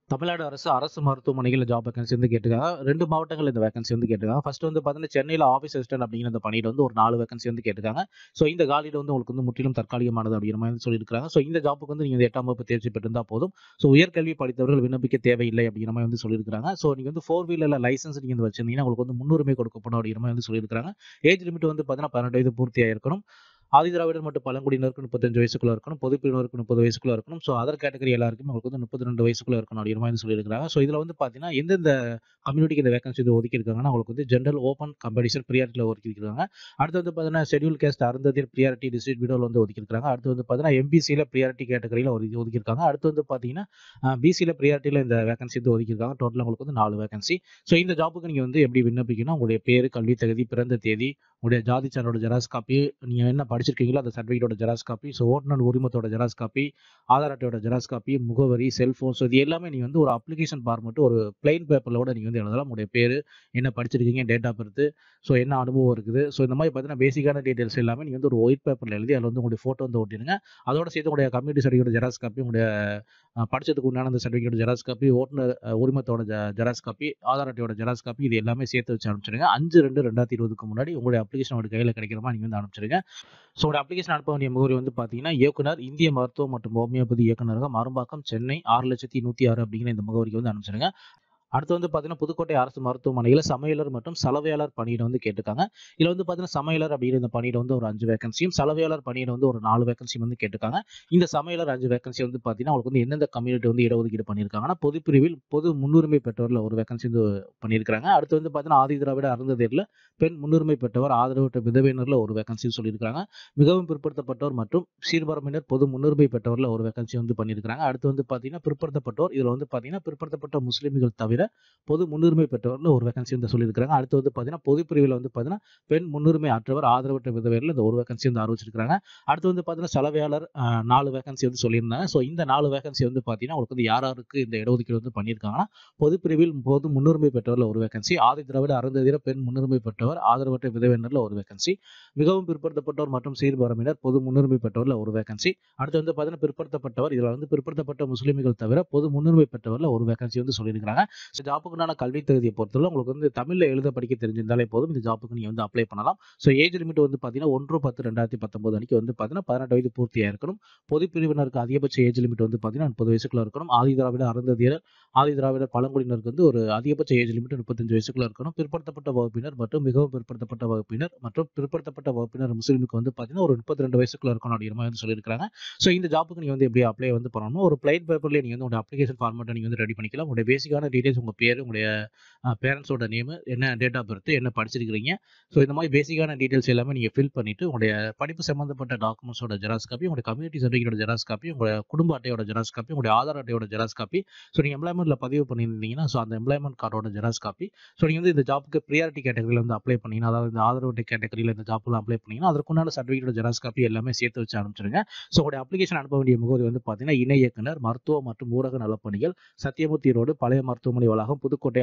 தமிழ்நாடு அரசு அரசு மருத்துவமனைகள்ல job vacancy வந்து கேட்டிருக்காங்க. 2 மாவட்டங்கள்ல இந்த வேகன்சி வந்து கேட்டிருக்காங்க. ஃபர்ஸ்ட் வந்து பார்த்தீங்கன்னா, சென்னையில ஆஃபீஸ் அசிஸ்டன்ட் அப்படிங்கிற அந்த பணியில வந்து ஒரு 4 வேகன்சி வந்து கேட்டிருக்காங்க. ஸோ இந்த காலியிட வந்து உங்களுக்கு வந்து முற்றிலும் தற்காலிகமானது அப்படிங்கிற மாரி வந்து சொல்லியிருக்காங்க. ஸோ இந்த ஜாப்புக்கு வந்து நீங்க வந்து 8ஆம் வகுப்பு தேர்ச்சி பெற்றிருந்தா போதும். ஸோ உயர்கல்வி படித்தவர்கள் விண்ணப்பிக்க தேவையில்லை அப்படிங்கிற மாரி வந்து சொல்லியிருக்காங்க. ஸோ நீங்க வந்து 4 வீலர்ல லைசென்ஸ் நீங்க வந்து வச்சிருந்தீங்கன்னா, உங்களுக்கு வந்து முன்னுரிமை கொடுக்கப்படும் அப்படிங்கிற மாரி வந்து சொல்லியிருக்காங்க. ஏஜ் லிமிட் வந்து பார்த்தீங்கன்னா, 18 வயது பூர்த்தியா இருக்கணும். ஆதிதிராவிடர் மற்றும் பழங்குடியினருக்கு 35 வயசுக்குள்ள இருக்கணும். பொதுப்பிரிவினருக்கு 30 வயசுக்குள்ள இருக்கணும். ஸோ அதர் கேட்டகரி எல்லாருக்குமே உங்களுக்கு வந்து 32 வயசுக்குள்ள இருக்கணும் அப்படிங்கிற மாரி வந்து சொல்லியிருக்காங்க. ஸோ இதுல வந்து பார்த்தீங்கன்னா, எந்தெந்த கம்யூனிட்டிக்கு இந்த வேகன்சி வந்து ஒதுக்கியிருக்காங்கன்னா, உங்களுக்கு வந்து ஜெனரல் ஓப்பன் காம்படிஷன் பிரியாரிட்டில ஒதுக்கியிருக்காங்க. அடுத்து வந்து பார்த்தீங்கன்னா, schedule caste Arunthathiyar priority district விடோல வந்து ஒதுக்கியிருக்காங்க. அடுத்து வந்து பார்த்தீங்கன்னா, எம்பிசில பிரியாரிட்டி கேட்டகரியில ஒரு ஒதுக்கியிருக்காங்க. அடுத்து வந்து பார்த்தீங்கன்னா, அ பிசில பிரியாரிட்டில இந்த வேகன்சி வந்து ஒதுக்கியிருக்காங்க. டோட்டலா உங்களுக்கு வந்து 4 வேகன்சி. ஸோ இந்த ஜாப்புக்கு நீங்க வந்து எப்படி விண்ணப்பிக்கணும், உங்களுடைய பேரு, கல்வி தகுதி, பிறந்த தேதி, உங்களுடைய ஜாதி சான்றோட ஜெராக்ஸ் காப்பி, நீங்க என்ன படிச்சிருக்கீங்களோ அந்த சர்டிஃபிகேட்டோட ஜெராக்ஸ் காப்பி, ஸோ ஓட்டுநர் உரிமத்தோட ஜெராக்ஸ் காப்பி, ஆதார் அட்டையோட ஜெராக்ஸ் காப்பி, முகவரி, செல்ஃபோன் ஸோ இது எல்லாமே நீங்க வந்து ஒரு அப்ளிகேஷன் ஃபார்மேட் ஒரு பிளெயின் பேப்பர்ல கூட நீங்க வந்து எழுதலாம். உங்களுடைய பேரு, என்ன படிச்சிருக்கீங்க, டேட் ஆஃப் பர்த், ஸோ என்ன அனுபவம் இருக்குது. ஸோ இந்த மாரி பார்த்தீங்கன்னா, பேசிக்கான டீட்டெயில்ஸ் எல்லாமே நீங்க வந்து ஒரு ஒயிட் பேப்பர்ல எழுதி அதில வந்து உங்களுடைய ஃபோட்டோ வந்து ஒட்டிருங்க. அதோட சேர்த்து உங்களுடைய கம்யூனிட்டி சர்டிஃபிகேட் ஜெராக்ஸ் காப்பி, உங்களுடைய அ படிச்சதுக்கு உண்டான அந்த சர்டிஃபிகேட் ஜெராக்ஸ் காப்பி, ஓட்டுநர் அ உரிமத்தோட ஜெ ஜெராக்ஸ் காப்பி, ஆதார் அட்டையோட ஜெராக்ஸ் காப்பி இது எல்லாமே சேர்த்து வச்சு அனுப்பிச்சிடுங்க. 5/2/2020க்கு முன்னாடி உங்களுடைய அப்ளிகேஷன் உங்க கையில கிடைக்கிற மாரி நீங்க வந்து அனுப்பிச்சிடுங்க. ஸோ உங்களுடைய அப்ளிகேஷன் அனுப்ப வேண்டிய முகவரி வந்து பார்த்தீங்கன்னா, இயக்குனர் இந்திய மருத்துவம் மற்றும் ஹோமியோபதி இயக்குனரகம், அரும்பாக்கம், சென்னை 6106 அப்படிங்கிற இந்த முகவரிக்கு வந்து அனுப்பிச்சிடுங்க. அடுத்து வந்து பார்த்தீங்கன்னா, புதுக்கோட்டை அரசு மருத்துவமனையில சமையலர் மற்றும் சலவையாளர் பணியிட வந்து கேட்டிருக்காங்க. இதுல வந்து பார்த்தீங்கன்னா, சமையலர் அப்படிங்கிற இந்த பணியிட வந்து ஒரு 5 வேகன்சியும், சலவையாளர் பணியிட வந்து ஒரு 4 வேகன்சியும் வந்து கேட்டிருக்காங்க. இந்த சமையலர் 5 வேகன்சி வந்து பார்த்தீங்கன்னா, உங்களுக்கு வந்து எந்தெந்த கம்யூனிட்டி வந்து இடஒதுக்கீடு பண்ணியிருக்காங்கன்னா, பொதுப்பிரிவில் பொது முன்னுரிமை பெற்றவர்ல ஒரு வேகன்சி வந்து பண்ணியிருக்காங்க. அடுத்து வந்து பார்த்தீங்கன்னா, ஆதிதிராவிட அருந்ததியர்ல பெண் முன்னுரிமை பெற்றவர், ஆதரவற்ற விதவையினர்ல ஒரு வேகன்சி சொல்லியிருக்காங்க. மிகவும் பிற்படுத்தப்பட்டோர் மற்றும் சீர்பரம்பினர் பொது முன்னுரிமை பெற்றவர்ல ஒரு வேகன்சி வந்து பண்ணியிருக்காங்க. அடுத்து வந்து பார்த்தீங்கன்னா, பிற்படுத்தப்பட்டோர் இதுல வந்து பார்த்தீங்கன்னா, பிற்படுத்தப்பட்ட முஸ்லிம்கள் தவிர பொது முன்னுரிமை பெற்றவர்ல ஒரு வேகன்சி வந்து சொல்லியிருக்காங்க. அடுத்து வந்து பார்த்தீங்கன்னா, பொதுப்பிரிவில வந்து பார்த்தீங்கன்னா, பெண் முன்னுரிமை அற்றவர், ஆதரவற்ற விதவையர்ல இந்த ஒரு வேகன்சி வந்து அறிவிச்சிருக்காங்க. அடுத்து வந்து பார்த்தீங்கன்னா, சலவையாளர் அ 4 வேகன்சி வந்து சொல்லியிருந்தாங்க. ஸோ இந்த 4 வேகன்சி வந்து பார்த்தீங்கன்னா, உங்களுக்கு வந்து யார் யாருக்கு இந்த இடஒதுக்கீடு வந்து பண்ணியிருக்காங்கன்னா, பொதுப்பிரிவில் பொது முன்னுரிமை பெற்றவர்ல ஒரு வேகன்சி, ஆதிதிராவிட அருந்ததியர் பெண் முன்னுரிமை பெற்றவர், ஆதரவற்ற விதவையினர்ல ஒரு வேகன்சி, மிகவும் பிற்படுத்தப்பட்டோர் மற்றும் சீர்பரம்பினர் பொது முன்னுரிமை பெற்றவர்ல ஒரு வேகன்சி, அடுத்து வந்து பார்த்தீங்கன்னா, பிற்படுத்தப்பட்டவர் இதுல வந்து பிற்படுத்தப்பட்ட முஸ்லிம்கள் தவிர பொது முன்னுரிமை பெற்றவர்ல ஒரு வேகன்சி வந்து சொல்லியிருக்காங்க. ஸோ ஜாப்புக்கு உண்டான கல்வி தகுதியை பொறுத்தவரை உங்களுக்கு வந்து தமிழ்ல எழுத படிக்க தெரிஞ்சிருந்தாலே போதும். இந்த ஜாப்புக்கு நீங்க வந்து அப்ளை பண்ணலாம். ஸோ ஏஜ் லிமிட் வந்து பார்த்தீங்கன்னா, 1/10/2019 அன்னைக்கு வந்து பார்த்தீங்கன்னா, 18 வயது பூர்த்தியா இருக்கணும். பொதுப்பிரிவினருக்கு அதிகபட்ச ஏஜ் லிமிட் வந்து பார்த்தீங்கன்னா, 30 வயசுக்குள்ள இருக்கணும். ஆதிதிராவிட அருந்ததியர், ஆதிதிராவிட பழங்குடியினருக்கு வந்து ஒரு அதிகபட்ச ஏஜ் லிமிட் 35 வயசுக்குள்ள இருக்கணும். பிற்படுத்தப்பட்ட வகுப்பினர் மற்றும் மிகவும் பிற்படுத்தப்பட்ட வகுப்பினர் மற்றும் பிற்படுத்தப்பட்ட வகுப்பினர் முஸ்லிமுக்கு வந்து பார்த்தீங்கன்னா, ஒரு 32 வயசுக்குள்ள இருக்கணும் அப்படிங்கிற மாரி வந்து சொல்லியிருக்காங்க. ஸோ இந்த ஜாப்புக்கு நீங்க வந்து எப்படி அப்ளை வந்து பண்ணணும்னா, ஒரு பிளெயின் பேப்பர்லயே நீங்க வந்து உங்களுடைய அப்ளிகேஷன் ஃபார்மேட்ட நீங்க வந்து ரெடி பண்ணிக்கலாம். உங்களுடைய பேசிக்கான டீட்டெயில்ஸ் உங்க பேரு, உங்களுடைய அ பேரண்ட்ஸோட நேமு, என்ன டேட் ஆஃப் பர்த், என்ன படிச்சிருக்கிறீங்க. ஸோ இந்த மாரி பேசிக்கான டீட்டெயில்ஸ் எல்லாமே நீங்க ஃபில் பண்ணிட்டு, உங்களுடைய படிப்பு சம்பந்தப்பட்ட டாக்குமெண்ட்ஸோட ஜெராக்ஸ் காப்பி, உங்களுடைய கம்யூனிட்டி சர்டிஃபிகேட்டோட ஜெராக்ஸ் காப்பி, உங்க குடும்ப அட்டையோட ஜெராக்ஸ் காப்பி, உங்களுடைய ஆதார் அட்டையோட ஜெராக்ஸ் காப்பி, ஸோ நீங்க எம்ப்ளாய்மென்ட்ல பதிவு பண்ணியிருந்தீங்கன்னா, ஸோ அந்த எம்ப்ளாய்மென்ட் கார்டோட ஜெராக்ஸ் காப்பி, ஸோ நீங்க வந்து இந்த ஜாப்புக்கு பிரியாரிட்டி கேட்டகரியில வந்து அப்ளை பண்ணீங்கன்னா, அதாவது இந்த ஆதரவு அட்டை கேட்டகரியில இந்த ஜாப்ல அப்ளை பண்ணீங்கன்னா, அதற்குண்டான சர்டிஃபிகேட்டோட ஜெராக்ஸ் காப்பி எல்லாமே சேர்த்து வச்சு அனுப்பிச்சிடுங்க. ஸோ உங்களுடைய அப்ளிகேஷன் அனுப்ப வேண்டிய முகவரி வந்து பார்த்தீங்கன்னா, இணை இயக்குனர் மருத்துவம் மற்றும் ஊரக நலப்பணிகள், சத்தியமூர்த்தி ரோடு, பழைய மருத்துவமனை வளாகம், புதுக்கோட்டை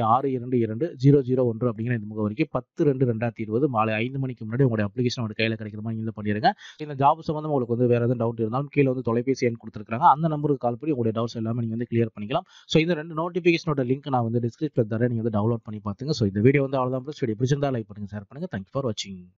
622001 அப்படிங்கிற இந்த முகவரிக்கு 10/2/2020 மாலை 5 மணிக்கு முன்னாடி உங்களுடைய அப்ளிகேஷன் உங்க கையில கிடைக்கிற மாரி நீங்க பண்ணிருங்க. இந்த ஜாப் சம்பந்தமா உங்களுக்கு வந்து வேற எதுவும் டவுட் இருந்தாலும் கீழ வந்து தொலைபேசி எண் குடுத்திருக்காங்க. அந்த நம்பருக்கு கால் பண்ணி உங்களுடைய டவுட்ஸ் எல்லாமே நீங்க வந்து கிளியர் பண்ணிக்கலாம். ஸோ இந்த 2 நோட்டிஃபிகேஷனோட லிங்க் நான் வந்து டிஸ்கிரிப்ஷன்ல தரேன். நீங்க வந்து டவுன்லோட் பண்ணி பாத்துங்க. ஸோ இந்த வீடியோ வந்து அவ்வளவுதான் ஃபிரெண்ட்ஸ். வீடியோ பிடிச்சிருந்தா லைக் பண்ணுங்க, ஷேர் பண்ணுங்க. தேங்க் யூ ஃபார் வாட்சிங்.